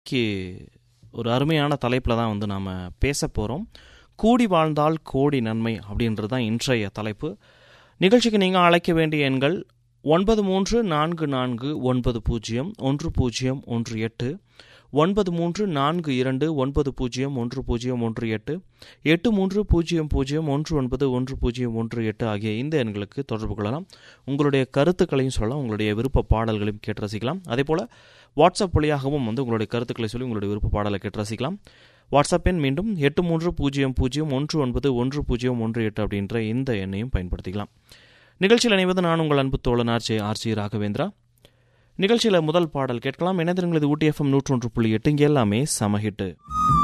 இன்னைக்கு ஒரு அருமையான தலைப்பில் தான் வந்து நாம் பேச போகிறோம் கூடி வாழ்ந்தால் கோடி நன்மை அப்படின்றது தான் இன்றைய தலைப்பு நிகழ்ச்சிக்கு நீங்கள் அழைக்க வேண்டிய எண்கள் ஒன்பது மூன்று நான்கு நான்கு ஒன்பது பூஜ்ஜியம் ஒன்று பூஜ்ஜியம் ஒன்று எட்டு ஒன்பது மூன்று நான்கு இரண்டு ஒன்பது பூஜ்ஜியம் ஒன்று பூஜ்ஜியம் ஒன்று எட்டு எட்டு மூன்று பூஜ்ஜியம் பூஜ்ஜியம் ஒன்று ஒன்பது ஒன்று பூஜ்ஜியம் ஒன்று எட்டு ஆகிய இந்த எண்களுக்கு தொடர்பு கொள்ளலாம் உங்களுடைய கருத்துக்களையும் சொல்லலாம் உங்களுடைய விருப்ப பாடல்களையும் கேட்டு ரசிக்கலாம் அதே போல் வாட்ஸ்அப் வழியாகவும் வந்து உங்களுடைய கருத்துக்களை சொல்லி உங்களுடைய விருப்ப பாடலை கேட்டு ரசிக்கலாம் வாட்ஸ்அப் எண் மீண்டும் எட்டு மூன்று பூஜ்ஜியம் பூஜ்ஜியம் ஒன்று ஒன்பது ஒன்று பூஜ்ஜியம் ஒன்று எட்டு அப்படின்ற இந்த எண்ணையும் பயன்படுத்திக்கலாம் நிகழ்ச்சியில் இணைவது நான் உங்கள் அன்பு தோழன் ஆர்ஜே ஆர்ஜி ராகவேந்திரா நிகழ்ச்சியில் முதல் பாடல் கேட்கலாம் இணைந்திருங்களது ஊட்டி எஃப்எம் நூற்றொன்று புள்ளி எட்டு இங்கே எல்லாமே சமஹிட்டு